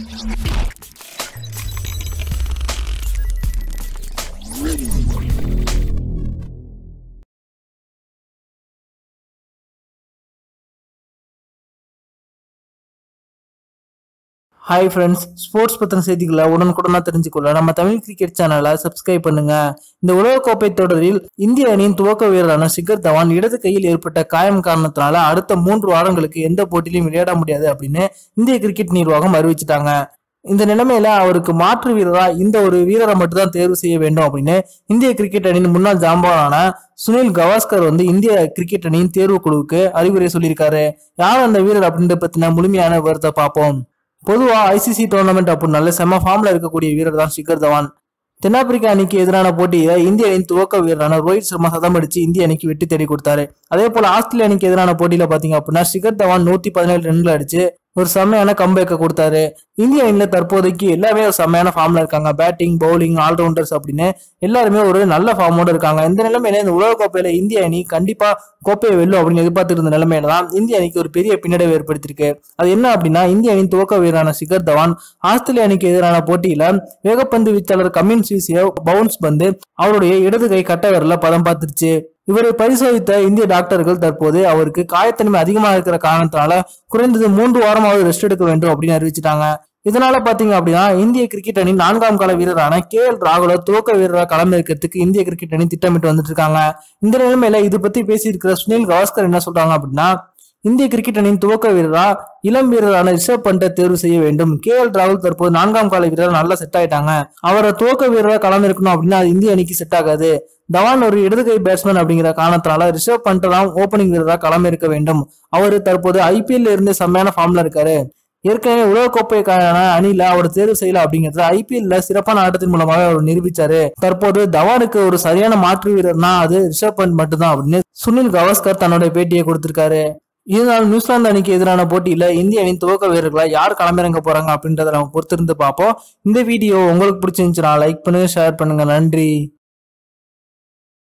hi friends sports பத்தின செய்திகளை உடனுக்குடனா தெரிஞ்சுக்கொள்ள நம்ம தமிழ் கிரிக்கெட் சேனலை சப்ஸ்கிரைப் பண்ணுங்க இந்த உலகக்கோப்பை தொடரில் இந்திய அணியின் துவக்க வீரரான சிகர் தவான் இடது கையில் ஏற்பட்ட காயம் காரணத்தினால அடுத்த மூன்று வாரங்களுக்கு எந்த போட்டியிலும் விளையாட முடியாது அப்படின்னு இந்திய கிரிக்கெட் நிர்வாகம் அறிவிச்சிட்டாங்க இந்த நிலைமையில அவருக்கு மாற்று வீரரா இந்த ஒரு வீரரை மட்டும் தான் தேர்வு செய்ய வேண்டும் அப்படின்னு இந்திய கிரிக்கெட் அணியின் முன்னாள் ஜாம்பவானான சுனில் கவாஸ்கர் வந்து இந்திய கிரிக்கெட் அணியின் தேர்வு குழுவுக்கு அறிவுரை சொல்லியிருக்காரு யார் அந்த வீரர் அப்படின்ற பத்தின முழுமையான விவரத்தை பார்ப்போம் பொதுவா ஐசிசி டோர்னமெண்ட் அப்படின்னால செம ஃபார்ம்ல இருக்கக்கூடிய வீரர் தான் ஷிகர் தவான் தென்னாப்பிரிக்கா அணிக்கு எதிரான போட்டியில இந்திய அணியின் துவக்க வீரரான ரோஹித் சர்மா சதம் அடிச்சு இந்திய அணிக்கு வெற்றி தேடி கொடுத்தாரு அதே போல ஆஸ்திரேலிய அணிக்கு எதிரான போட்டியில பாத்தீங்க அப்படின்னா ஷிகர் தவான் நூத்தி பதினேழு ரன்கள் அடிச்சு ஒரு செம்மையான கம்பேக்க கொடுத்தாரு இந்திய அணியில தற்போதைக்கு எல்லாமே ஒரு செம்மையான ஃபார்ம்ல இருக்காங்க பேட்டிங் பவுலிங் ஆல்ரவுண்டர்ஸ் அப்படின்னு எல்லாருமே ஒரு நல்ல ஃபார்மோட இருக்காங்க இந்த நிலைமையில இந்த உலக கோப்பையில இந்திய அணி கண்டிப்பா கோப்பையை வெல்லும் அப்படின்னு எதிர்பார்த்து இருந்த நிலைமையில தான் இந்திய அணிக்கு ஒரு பெரிய பின்னடைவு ஏற்படுத்தியிருக்கு அது என்ன அப்படின்னா இந்திய அணியின் துவக்க வீரரான சிகர் தவான் ஆஸ்திரேலிய அணிக்கு எதிரான போட்டியில வேகப்பந்து வீச்சாளர் கமின்ஸ் வீசிய பவுன்ஸ் பந்து அவருடைய இடது கை கட்ட விரல பதம் பார்த்துருச்சு இவரை பரிசோதித்த இந்திய டாக்டர்கள் தற்போது அவருக்கு காயத்தன்மை அதிகமா இருக்கிற காரணத்தினால குறைந்தது மூன்று வாரமாவது ரெஸ்ட் எடுக்க வேண்டும் அப்படின்னு அறிவிச்சிட்டாங்க இதனால பாத்தீங்க அப்படின்னா இந்திய கிரிக்கெட் அணி நான்காம் கால வீரரான கே எல் ராகுல துவக்க வீரராக களமிறக்கிறதுக்கு இந்திய கிரிக்கெட் அணி திட்டமிட்டு வந்துட்டு இருக்காங்க இந்த நிலைமையில இது பத்தி பேசியிருக்கிற சுனில் கவாஸ்கர் என்ன சொல்றாங்க அப்படின்னா இந்திய கிரிக்கெட் அணியின் துவக்க வீரரா இளம் வீரரான ரிஷப் பண்டை தேர்வு செய்ய வேண்டும் கே எல் ராகுல் தற்போது நான்காம் கால வீரர் நல்லா செட் ஆயிட்டாங்க அவரை துவக்க வீரரா களம் இருக்கணும் அப்படின்னா அது இந்திய அணிக்கு செட் ஆகாது தவான் ஒரு இடது கை பேட்ஸ்மேன் அப்படிங்கிற காரணத்தினால ரிஷப் பண்ட் தான் ஓப்பனிங் வீரரா களம் இருக்க வேண்டும் அவர் தற்போது ஐபிஎல்ல இருந்து செம்மையான ஃபார்ம்ல இருக்காரு ஏற்கனவே உலகக்கோப்பைக்கான அணியில அவர் தேர்வு செய்யல அப்படிங்கறத ஐபிஎல்ல சிறப்பான ஆட்டத்தின் மூலமாக அவர் நிரூபிச்சாரு தற்போது தவானுக்கு ஒரு சரியான மாற்று வீரர்னா அது ரிஷப் பண்ட் மட்டும்தான் அப்படின்னு சுனில் கவாஸ்கர் தன்னோட பேட்டியை கொடுத்திருக்காரு இதனால் நியூசிலாந்து அணிக்கு எதிரான போட்டியில இந்திய அணியின் துவக்க வீரர்களை யார் களமிறங்க போறாங்க அப்படின்றத நம்ம பொறுத்திருந்து பார்ப்போம் இந்த வீடியோ உங்களுக்கு பிடிச்சிருந்துச்சுன்னா லைக் பண்ணுங்க ஷேர் பண்ணுங்க நன்றி